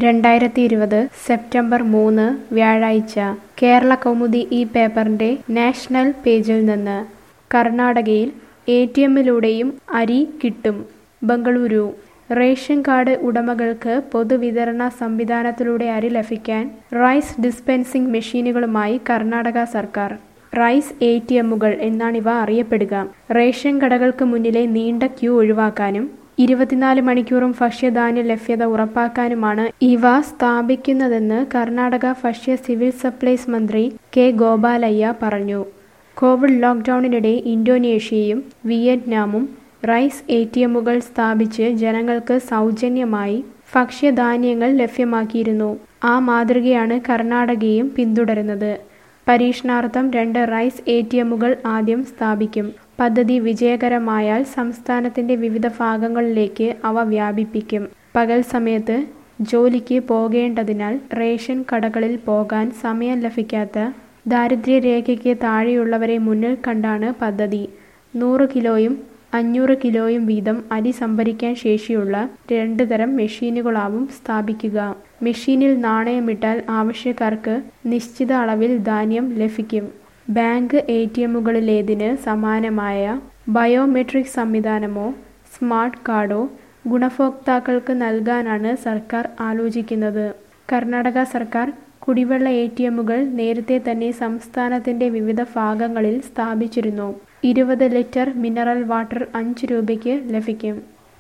രണ്ടായിരത്തി ഇരുപത് സെപ്റ്റംബർ മൂന്ന് വ്യാഴാഴ്ച കേരള കൗമുദി ഈ പേപ്പറിന്റെ നാഷണൽ പേജിൽ നിന്ന് കർണാടകയിൽ എ ടി എമ്മിലൂടെയും അരി കിട്ടും ബംഗളൂരു റേഷൻ കാർഡ് ഉടമകൾക്ക് പൊതുവിതരണ സംവിധാനത്തിലൂടെ അരി ലഭിക്കാൻ റൈസ് ഡിസ്പെൻസിംഗ് മെഷീനുകളുമായി കർണാടക സർക്കാർ റൈസ് എ ടി എമ്മുകൾ എന്നാണിവ അറിയപ്പെടുക റേഷൻ കടകൾക്ക് മുന്നിലെ നീണ്ട ക്യൂ ഒഴിവാക്കാനും ഇരുപത്തിനാല് മണിക്കൂറും ഭക്ഷ്യധാന്യ ലഭ്യത ഉറപ്പാക്കാനുമാണ് ഇവ സ്ഥാപിക്കുന്നതെന്ന് കർണാടക ഭക്ഷ്യ സിവിൽ സപ്ലൈസ് മന്ത്രി കെ ഗോപാലയ്യ പറഞ്ഞു കോവിഡ് ലോക്ക്ഡൌണിനിടെ ഇന്തോനേഷ്യയും വിയറ്റ്നാമും റൈസ് എ ടി എമ്മുകൾ സ്ഥാപിച്ച് ജനങ്ങൾക്ക് സൗജന്യമായി ഭക്ഷ്യധാന്യങ്ങൾ ലഭ്യമാക്കിയിരുന്നു ആ മാതൃകയാണ് കർണാടകയും പിന്തുടരുന്നത് പരീക്ഷണാർത്ഥം രണ്ട് റൈസ് എ ടി എമ്മുകൾ ആദ്യം സ്ഥാപിക്കും പദ്ധതി വിജയകരമായാൽ സംസ്ഥാനത്തിന്റെ വിവിധ ഭാഗങ്ങളിലേക്ക് അവ വ്യാപിപ്പിക്കും പകൽ സമയത്ത് ജോലിക്ക് പോകേണ്ടതിനാൽ റേഷൻ കടകളിൽ പോകാൻ സമയം ലഭിക്കാത്ത ദാരിദ്ര്യരേഖയ്ക്ക് താഴെയുള്ളവരെ മുന്നിൽ കണ്ടാണ് പദ്ധതി നൂറ് കിലോയും അഞ്ഞൂറ് കിലോയും വീതം അരി സംഭരിക്കാൻ ശേഷിയുള്ള രണ്ട് തരം മെഷീനുകളാവും സ്ഥാപിക്കുക മെഷീനിൽ നാണയമിട്ടാൽ ആവശ്യക്കാർക്ക് നിശ്ചിത അളവിൽ ധാന്യം ലഭിക്കും ബാങ്ക് എ ടി എമ്മുകളിലേതിന് സമാനമായ ബയോമെട്രിക് സംവിധാനമോ സ്മാർട്ട് കാർഡോ ഗുണഭോക്താക്കൾക്ക് നൽകാനാണ് സർക്കാർ ആലോചിക്കുന്നത് കർണാടക സർക്കാർ കുടിവെള്ള എ ടി എമ്മുകൾ നേരത്തെ തന്നെ സംസ്ഥാനത്തിന്റെ വിവിധ ഭാഗങ്ങളിൽ സ്ഥാപിച്ചിരുന്നു ഇരുപത് ലിറ്റർ മിനറൽ വാട്ടർ അഞ്ച് രൂപയ്ക്ക് ലഭിക്കും